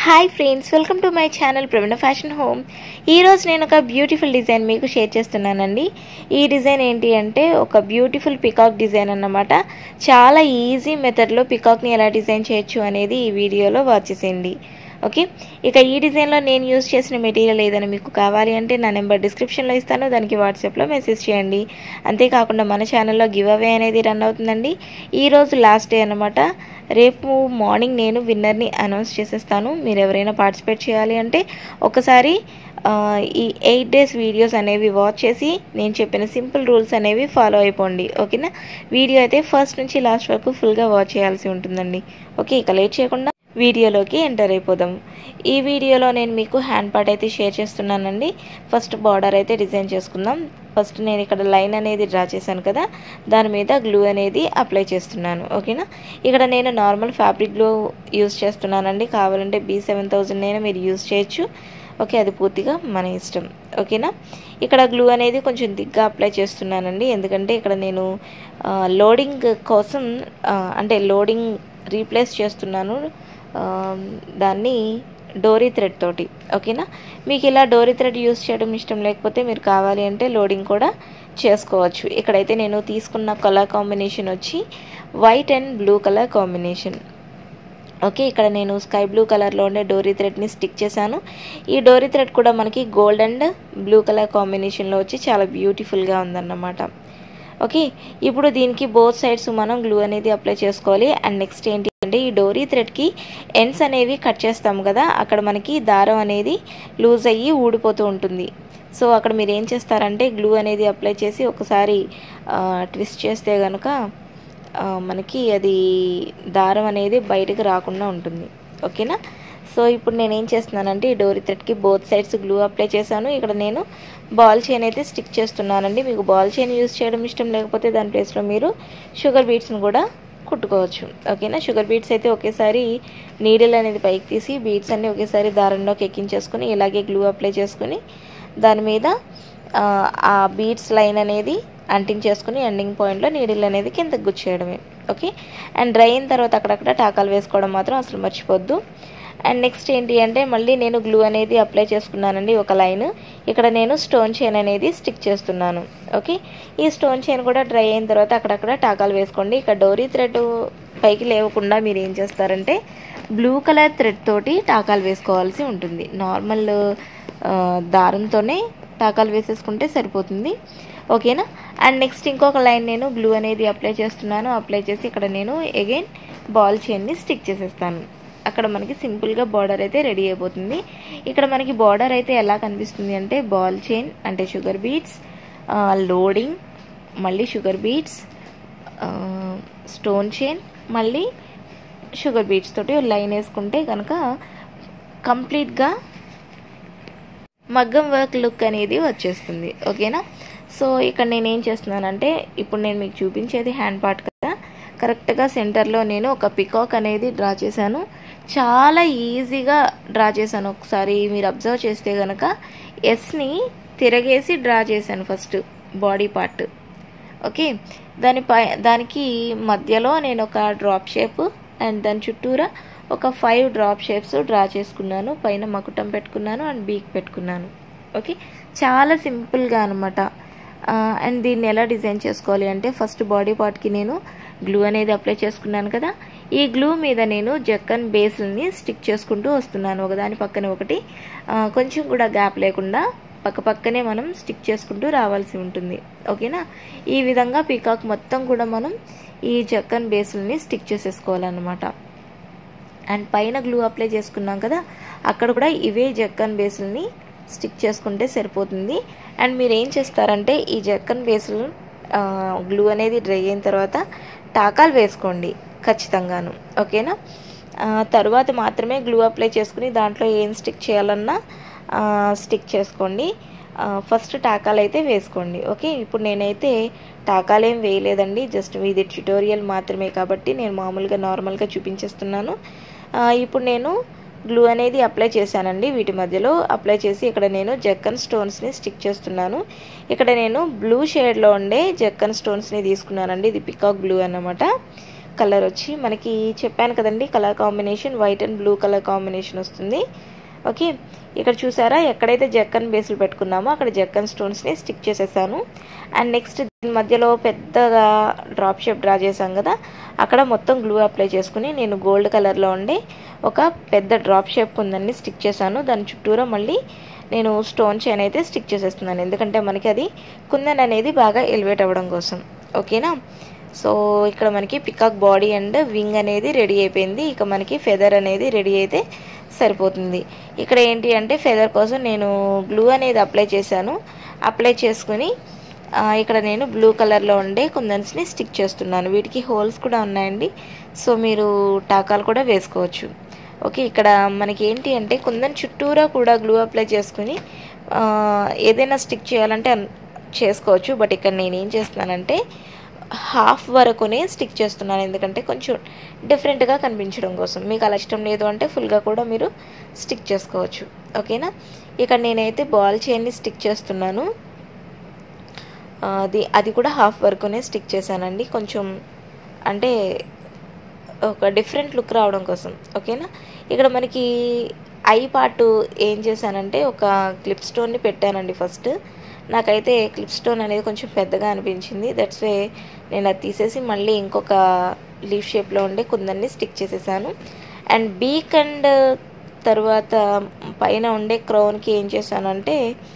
hi friends welcome to my channel Praveena fashion home ఈరోజు నేను ఒక బ్యూటిఫుల్ డిజైన్ మీకు షేర్ చేస్తున్నానండి ఈ డిజైన్ ఏంటి అంటే ఒక బ్యూటిఫుల్ పికాక్ డిజైన్ అన్నమాట చాలా ఈజీ మెథడ్లో పికాక్ని ఎలా డిజైన్ చేయొచ్చు అనేది ఈ వీడియోలో వాచ్ చేసేయండి ఓకే ఇక ఈ డిజైన్లో నేను యూజ్ చేసిన మెటీరియల్ ఏదైనా మీకు కావాలి అంటే నా నెంబర్ డిస్క్రిప్షన్లో ఇస్తాను దానికి వాట్సాప్లో మెసేజ్ చేయండి అంతేకాకుండా మన ఛానల్లో గివ్ అవే అనేది రన్ అవుతుందండి ఈరోజు లాస్ట్ డే అనమాట రేపు మార్నింగ్ నేను విన్నర్ని అనౌన్స్ చేసేస్తాను మీరు ఎవరైనా పార్టిసిపేట్ చేయాలి అంటే ఒకసారి ఆ, ఈ ఎయిట్ డేస్ వీడియోస్ అనేవి వాచ్ చేసి నేను చెప్పిన సింపుల్ రూల్స్ అనేవి ఫాలో అయిపోండి ఓకేనా వీడియో అయితే ఫస్ట్ నుంచి లాస్ట్ వరకు ఫుల్గా వాచ్ చేయాల్సి ఉంటుందండి ఓకే ఇక లేట్ చేయకుండా వీడియోలోకి ఎంటర్ అయిపోదాం ఈ వీడియోలో నేను మీకు హ్యాండ్ పార్ట్ అయితే షేర్ చేస్తున్నానండి ఫస్ట్ బార్డర్ అయితే డిజైన్ చేసుకుందాం ఫస్ట్ నేను ఇక్కడ లైన్ అనేది డ్రా చేశాను కదా దాని మీద గ్లూ అనేది అప్లై చేస్తున్నాను ఓకేనా ఇక్కడ నేను నార్మల్ ఫ్యాబ్రిక్ గ్లూ యూస్ చేస్తున్నానండి కావాలంటే బీ సెవెన్ థౌజండ్ అయినా మీరు యూస్ చేయొచ్చు ఓకే అది పూర్తిగా మన ఇష్టం ఓకేనా ఇక్కడ గ్లూ అనేది కొంచెం దిగ్గా అప్లై చేస్తున్నానండి ఎందుకంటే ఇక్కడ నేను ఆ, లోడింగ్ కోసం ఆ, అంటే లోడింగ్ రీప్లేస్ చేస్తున్నాను ఆ, దాన్ని డోరీ థ్రెడ్ తోటి ఓకేనా మీకు ఇలా డోరీ థ్రెడ్ యూస్ చేయడం ఇష్టం లేకపోతే మీరు కావాలి అంటే లోడింగ్ కూడా చేసుకోవచ్చు ఇక్కడైతే నేను తీసుకున్న కలర్ కాంబినేషన్ వచ్చి white and blue colour combination okay ఇక్కడ నేను స్కై బ్లూ కలర్లో ఉండే డోరీ థ్రెడ్ని స్టిక్ చేశాను ఈ డోరీ థ్రెడ్ కూడా మనకి గోల్డ్ అండ్ బ్లూ కలర్ కాంబినేషన్లో వచ్చి చాలా బ్యూటిఫుల్గా ఉందన్నమాట ఓకే ఇప్పుడు దీనికి బోత్ సైడ్స్ మనం గ్లూ అనేది అప్లై చేసుకోవాలి అండ్ నెక్స్ట్ ఏంటి అంటే ఈ డోరీ థ్రెడ్కి ఎండ్స్ అనేవి కట్ చేస్తాం కదా అక్కడ మనకి దారం అనేది లూజ్ అయ్యి ఊడిపోతూ ఉంటుంది సో అక్కడ మీరు ఏం చేస్తారంటే గ్లూ అనేది అప్లై చేసి ఒకసారి ట్విస్ట్ చేస్తే కనుక ఆ, మనకి అది దారం అనేది బయటకు రాకుండా ఉంటుంది ఓకేనా సో ఇప్పుడు నేను ఏం చేస్తున్నానంటే ఈ డోరీ థ్రెడ్కి బోత్ సైడ్స్ గ్లూ అప్లై చేశాను ఇక్కడ నేను బాల్ చైన్ అయితే స్టిక్ చేస్తున్నానండి మీకు బాల్ చైన్ యూస్ చేయడం ఇష్టం లేకపోతే దాని ప్లేస్లో మీరు షుగర్ బీట్స్ని కూడా కుట్టుకోవచ్చు ఓకేనా షుగర్ బీట్స్ అయితే ఒకేసారి నీడిల్ అనేది పైకి తీసి బీట్స్ అన్ని ఒకేసారి దారంలోకి ఎక్కించేసుకుని ఇలాగే గ్లూ అప్లై చేసుకుని దాని మీద ఆ, ఆ బీట్స్ లైన్ అనేది అంటించేసుకుని ఎండింగ్ పాయింట్లో నీడిల్ అనేది కిందకు గుచ్చేయడమే ఓకే అండ్ డ్రై అయిన తర్వాత అక్కడక్కడ టాకాలు వేసుకోవడం మాత్రం అసలు మర్చిపోద్దు అండ్ నెక్స్ట్ ఏంటి అంటే మళ్ళీ నేను గ్లూ అనేది అప్లై చేసుకున్నానండి ఒక లైన్ ఇక్కడ నేను స్టోన్ చైన్ అనేది స్టిక్ చేస్తున్నాను ఓకే ఈ స్టోన్ చైన్ కూడా డ్రై అయిన తర్వాత అక్కడక్కడ టాకాలు వేసుకోండి ఇక్కడ డోరీ థ్రెడ్ పైకి లేవకుండా మీరు ఏం చేస్తారంటే బ్లూ కలర్ థ్రెడ్ తోటి టాకాలు వేసుకోవాల్సి ఉంటుంది నార్మల్ ఆ, దారంతోనే టాకాలు వేసేసుకుంటే సరిపోతుంది ఓకేనా అండ్ నెక్స్ట్ ఇంకొక లైన్ నేను గ్లూ అనేది అప్లై చేస్తున్నాను అప్లై చేసి ఇక్కడ నేను అగైన్ బాల్ చైన్ని స్టిక్ చేసేస్తాను అక్కడ మనకి సింపుల్గా బార్డర్ అయితే రెడీ అయిపోతుంది ఇక్కడ మనకి బార్డర్ అయితే ఎలా కనిపిస్తుంది అంటే బాల్ చైన్ అంటే షుగర్ బీట్స్ లోడింగ్ మళ్ళీ షుగర్ బీట్స్ స్టోన్ చైన్ మళ్ళీ షుగర్ బీట్స్ తోటి లైన్ వేసుకుంటే కనుక కంప్లీట్గా మగ్గం వర్క్ లుక్ అనేది వచ్చేస్తుంది ఓకేనా సో ఇక్కడ నేను ఏం చేస్తున్నానంటే ఇప్పుడు నేను మీకు చూపించేది హ్యాండ్ పార్ట్ కదా కరెక్ట్గా సెంటర్లో నేను ఒక పికాక్ అనేది డ్రా చేశాను చాలా ఈజీగా డ్రా చేశాను ఒకసారి మీరు అబ్జర్వ్ చేస్తే కనుక ఎస్ని తిరగేసి డ్రా చేశాను ఫస్ట్ బాడీ పార్ట్ ఓకే దానిపై దానికి మధ్యలో నేను ఒక డ్రాప్ షేప్ అండ్ దాని చుట్టూరా ఒక ఫైవ్ డ్రాప్ షేప్స్ డ్రా చేసుకున్నాను పైన మకుటం పెట్టుకున్నాను అండ్ బీక్ పెట్టుకున్నాను ఓకే చాలా సింపుల్గా అనమాట అండ్ దీన్ని ఎలా డిజైన్ చేసుకోవాలి అంటే ఫస్ట్ బాడీ పార్ట్కి నేను గ్లూ అనేది అప్లై చేసుకున్నాను కదా ఈ గ్లూ మీద నేను జక్కన్ బేస్ని స్టిక్ చేసుకుంటూ వస్తున్నాను ఒకదాని పక్కన ఒకటి ఆ, కొంచెం కూడా గ్యాప్ లేకుండా పక్క పక్కనే మనం స్టిక్ చేసుకుంటూ రావాల్సి ఉంటుంది ఓకేనా ఈ విధంగా పీకాక్ మొత్తం కూడా మనం ఈ జక్కన్ బేస్ని స్టిక్ చేసేసుకోవాలన్నమాట అండ్ పైన గ్లూ అప్లై చేసుకున్నాం కదా అక్కడ కూడా ఇవే జక్కన్ బేసుల్ని స్టిక్ చేసుకుంటే సరిపోతుంది అండ్ మీరు ఏం చేస్తారంటే ఈ జక్కన్ బేసులు గ్లూ అనేది డ్రై అయిన తర్వాత టాకాలు వేసుకోండి ఖచ్చితంగాను ఓకేనా ఆ, తర్వాత మాత్రమే గ్లూ అప్లై చేసుకుని దాంట్లో ఏం స్టిక్ చేయాలన్నా ఆ, స్టిక్ చేసుకోండి ఆ, ఫస్ట్ టాకాలు అయితే వేసుకోండి ఓకే ఇప్పుడు నేనైతే టాకాలు ఏం వేయలేదండి జస్ట్ ఇది ట్యుటోరియల్ మాత్రమే కాబట్టి నేను మామూలుగా నార్మల్గా చూపించేస్తున్నాను ఆ, ఇప్పుడు నేను గ్లూ అనేది అప్లై చేశానండి వీటి మధ్యలో అప్లై చేసి ఇక్కడ నేను జక్కన్ స్టోన్స్ని స్టిక్ చేస్తున్నాను ఇక్కడ నేను బ్లూ షేడ్లో ఉండే జక్కన్ స్టోన్స్ని తీసుకున్నానండి ఇది పికాక్ బ్లూ అన్నమాట కలర్ వచ్చి మనకి చెప్పాను కదండి colour combination white and blue colour combination వస్తుంది ఓకే ఇక్కడ చూసారా ఎక్కడైతే జక్కన్ బేస్లు పెట్టుకున్నామో అక్కడ జక్కన్ స్టోన్స్ని స్టిక్ చేసేసాను అండ్ నెక్స్ట్ దీని మధ్యలో పెద్దగా డ్రాప్ షేప్ డ్రా చేశాం కదా అక్కడ మొత్తం గ్లూ అప్లై చేసుకుని నేను గోల్డ్ కలర్లో ఉండే ఒక పెద్ద డ్రాప్ షేప్ కుందన్ని స్టిక్ చేశాను దాని చుట్టూరా మళ్ళీ నేను స్టోన్ చైన్ అయితే స్టిక్ చేసేస్తున్నాను ఎందుకంటే మనకి అది కుందన్ అనేది బాగా ఎలివేట్ అవ్వడం కోసం ఓకేనా సో ఇక్కడ మనకి పికాక్ బాడీ అండ్ వింగ్ అనేది రెడీ అయిపోయింది ఇక మనకి ఫెదర్ అనేది రెడీ అయితే సరిపోతుంది ఇక్కడ ఏంటి అంటే ఫెదర్ కోసం నేను గ్లూ అనేది అప్లై చేశాను అప్లై చేసుకుని ఇక్కడ నేను బ్లూ కలర్లో ఉండే కుందన్స్ని స్టిక్ చేస్తున్నాను వీటికి హోల్స్ కూడా ఉన్నాయండి సో మీరు టాకాలు కూడా వేసుకోవచ్చు ఓకే ఇక్కడ మనకి ఏంటి అంటే కుందన్ చుట్టూరా కూడా గ్లూ అప్లై చేసుకుని ఏదైనా స్టిక్ చేయాలంటే చేసుకోవచ్చు బట్ ఇక్కడ నేను ఏం చేస్తున్నానంటే హాఫ్ వరకునే స్టిక్ చేస్తున్నాను ఎందుకంటే కొంచెం డిఫరెంట్గా కనిపించడం కోసం మీకు అలా ఇష్టం లేదు అంటే ఫుల్గా కూడా మీరు స్టిక్ చేసుకోవచ్చు ఓకేనా ఇక్కడ నేనైతే బాల్ చైన్ని స్టిక్ చేస్తున్నాను అది అది కూడా హాఫ్ వరకునే స్టిక్ చేశానండి కొంచెం అంటే ఒక డిఫరెంట్ లుక్ రావడం కోసం ఓకేనా ఇక్కడ మనకి ఐ పార్ట్ ఏం చేశానంటే ఒక క్లిప్ స్టోన్ని పెట్టానండి ఫస్ట్ నాకైతే క్లిప్ స్టోన్ అనేది కొంచెం పెద్దగా అనిపించింది దట్స్ వే నేను అది తీసేసి మళ్ళీ ఇంకొక లీఫ్ షేప్లో ఉండే కుందన్ని స్టిక్ చేసేసాను అండ్ బీక్ అండ్ తర్వాత పైన ఉండే క్రౌన్కి ఏం చేశానంటే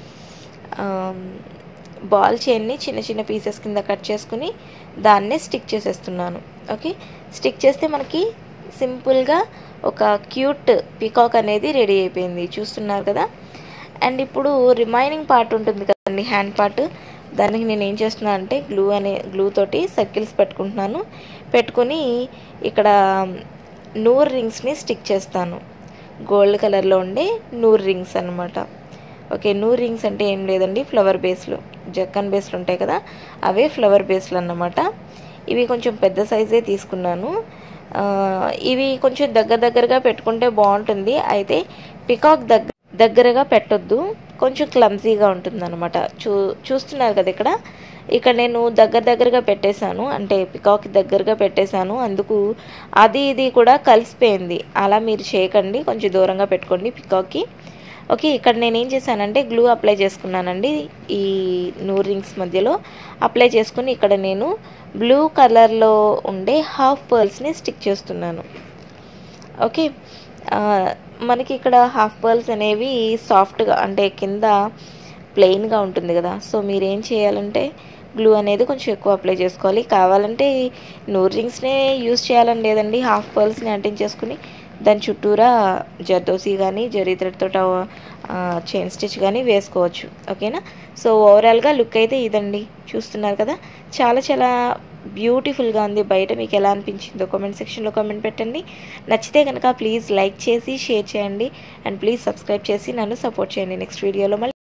బాల్ చైన్ని చిన్న చిన్న పీసెస్ కింద కట్ చేసుకుని దాన్నే స్టిక్ చేసేస్తున్నాను ఓకే స్టిక్ చేస్తే మనకి సింపుల్గా ఒక క్యూట్ పికాక్ అనేది రెడీ అయిపోయింది చూస్తున్నారు కదా అండ్ ఇప్పుడు రిమైనింగ్ పార్ట్ ఉంటుంది కదండి హ్యాండ్ పార్ట్ దానికి నేను ఏం చేస్తున్నాను అంటే గ్లూ అనే గ్లూ తోటి సర్కిల్స్ పెట్టుకుంటున్నాను పెట్టుకుని ఇక్కడ నూర్ రింగ్స్ని స్టిక్ చేస్తాను గోల్డ్ కలర్లో ఉండే నూర్ రింగ్స్ అనమాట ఓకే నూర్ రింగ్స్ అంటే ఏం లేదండి ఫ్లవర్ బేస్లు జక్కన్ బేస్లు ఉంటాయి కదా అవే ఫ్లవర్ బేస్లు అన్నమాట ఇవి కొంచెం పెద్ద సైజే తీసుకున్నాను ఇవి కొంచెం దగ్గర దగ్గరగా పెట్టుకుంటే బాగుంటుంది అయితే పికాక్ దగ్గర దగ్గరగా పెట్టొద్దు కొంచెం క్లమ్జీగా ఉంటుంది అనమాట చూ చూస్తున్నారు కదా ఇక్కడ ఇక్కడ నేను దగ్గర దగ్గరగా పెట్టేశాను అంటే పికాక్ దగ్గరగా పెట్టేశాను అందుకు అది ఇది కూడా కలిసిపోయింది అలా మీరు చేయకండి కొంచెం దూరంగా పెట్టుకోండి పికాక్కి ఓకే ఇక్కడ నేను ఏం చేశానంటే గ్లూ అప్లై చేసుకున్నానండి ఈ నూర్ రింగ్స్ మధ్యలో అప్లై చేసుకుని ఇక్కడ నేను బ్లూ కలర్లో ఉండే హాఫ్ పర్ల్స్ని స్టిక్ చేస్తున్నాను ఓకే మనకి ఇక్కడ హాఫ్ పర్ల్స్ అనేవి సాఫ్ట్గా అంటే కింద ప్లెయిన్గా ఉంటుంది కదా సో మీరు ఏం చేయాలంటే గ్లూ అనేది కొంచెం ఎక్కువ అప్లై చేసుకోవాలి కావాలంటే నూర్ రింగ్స్నే యూస్ చేయాలని లేదండి హాఫ్ పర్ల్స్ని అంటించేసుకుని దాని చుట్టూరా జర్దోసి కానీ జరీ థ్రెడ్తో చైన్ స్టిచ్ కానీ వేసుకోవచ్చు ఓకేనా సో ఓవరాల్గా లుక్ అయితే ఇదండి చూస్తున్నారు కదా చాలా చాలా బ్యూటిఫుల్గా ఉంది బయట మీకు ఎలా అనిపించిందో కామెంట్ సెక్షన్లో కామెంట్ పెట్టండి నచ్చితే కనుక ప్లీజ్ లైక్ చేసి షేర్ చేయండి అండ్ ప్లీజ్ సబ్స్క్రైబ్ చేసి నన్ను సపోర్ట్ చేయండి నెక్స్ట్ వీడియోలో మళ్ళీ